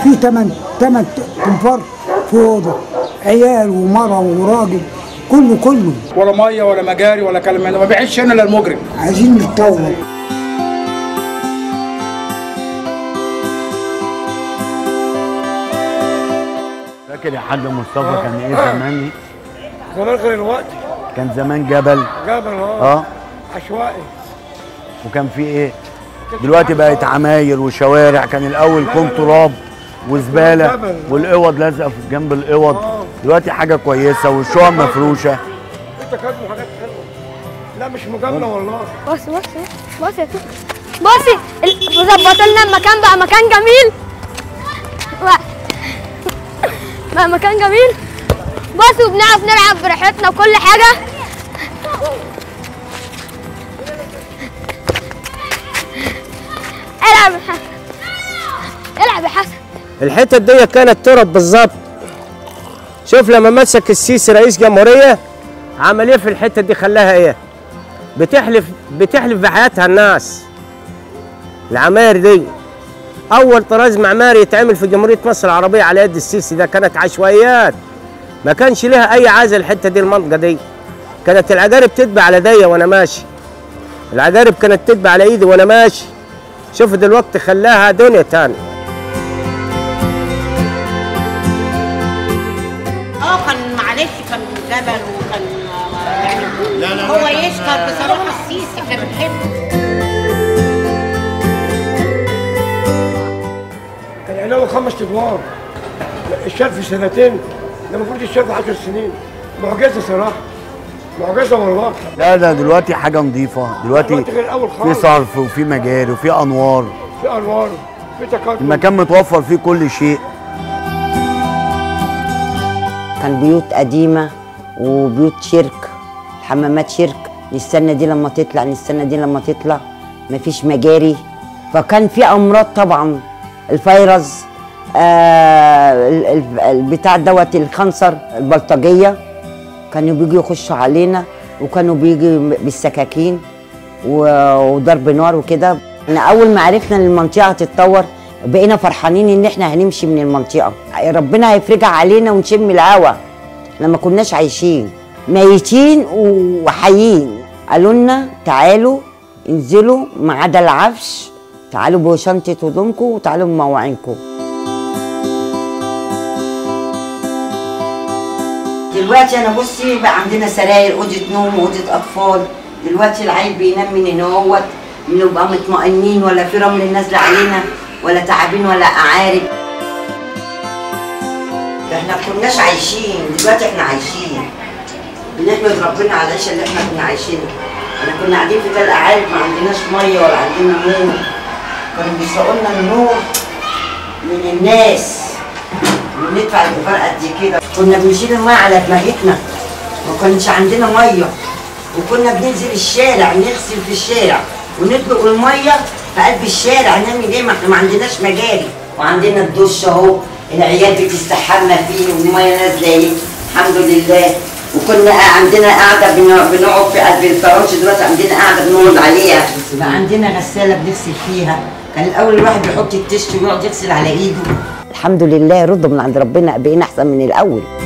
في تمن تمن تنفار في اوضه عيال ومرأة وراجل كله كله ولا ميه ولا مجاري ولا كلام من ده ما بيعيش هنا الا المجرم عايزين نتطور فاكر يا حاج مصطفى كان ايه زمان زمان غير الوقت كان زمان جبل جبل اه اه عشوائي وكان في ايه دلوقتي بقت عماير وشوارع كان الاول كوم تراب وزباله جبل. والاوض لازقه في جنب الاوض دلوقتي حاجه كويسه والشقق مفروشه انت كاتب حاجات حلوه لا مش مجامله والله بص بص بص يا توت بصي ال- ظبط لنا المكان بقى مكان جميل بقى- بقى مكان جميل بص وبنعرف نلعب براحتنا وكل حاجة العب يا حسن العب يا حسن الحتة دي كانت تراب بالظبط شوف لما مسك السيسي رئيس جمهورية عمل ايه في الحتة دي خلاها ايه بتحلف بتحلف بحياتها الناس العماير دي اول طراز معماري يتعمل في جمهورية مصر العربية على يد السيسي ده كانت عشوائيات ما كانش لها اي عازة الحتة دي المنطقة دي كانت العجارب تتبع على ايديا وانا ماشي العجارب كانت تتبع على ايدي وانا ماشي شوف دلوقتي خلاها دنيا تاني اه كان معلش كان جبل وكان يعني هو يشكر بصراحه السيسي احنا بنحبه كان علاوه خمس ادوار الشاب في سنتين ده المفروض الشاب في 10 سنين معجزه صراحه معجزه والله لا ده دلوقتي حاجه نظيفه دلوقتي دلوقتي غير الاول في خالص صرف وفي مجاري وفي انوار في انوار في تقدم المكان متوفر فيه كل شيء كان بيوت قديمة وبيوت شرك حمامات شرك نستنى دي لما تطلع نستنى دي لما تطلع مفيش مجاري فكان في أمراض طبعا الفيروس آه ال- ال- البتاع دوت الكانسر البلطجية كانوا بيجوا يخشوا علينا وكانوا بيجي بالسكاكين و- وضرب نار وكده احنا اول ما عرفنا ان المنطقه هتتطور بقينا فرحانين ان احنا هنمشي من المنطقه ربنا هيفرجها علينا ونشم الهوا احنا ما كناش عايشين ميتين وحيين قالوا لنا تعالوا انزلوا ما عدا العفش تعالوا بشنطه هدومكم وتعالوا بمواعينكم دلوقتي انا بصي بقى عندنا سراير اوضه نوم واوضه اطفال دلوقتي العيل بينام من هنا اهوت بنبقى مطمئنين ولا في رمل نازله علينا ولا تعابين ولا اعارب احنا ما كناش عايشين دلوقتي احنا عايشين بنحمد ربنا على العيشه اللي احنا كنا عايشينها احنا كنا قاعدين في تل اعارب ما عندناش ميه ولا عندنا نور كانوا بيسرقوا لنا النور من الناس وندفع الدفار قد كده كنا بنشيل الميه على دماغتنا ما كانش عندنا ميه وكنا بننزل الشارع نغسل في الشارع وندلق الميه في قلب الشارع نعمل ايه ما احنا ما عندناش مجاري وعندنا الدش اهو العيال بتستحمى فيه والميه نازله ايه الحمد لله وكنا عندنا قاعده بن- بنقعد في قلب الفرنش دلوقتي عندنا قاعده بنقعد عليها بقى عندنا غساله بنغسل فيها كان الاول الواحد بيحط التشت ويقعد يغسل على ايده الحمد لله رضا من عند ربنا بقينا احسن من الاول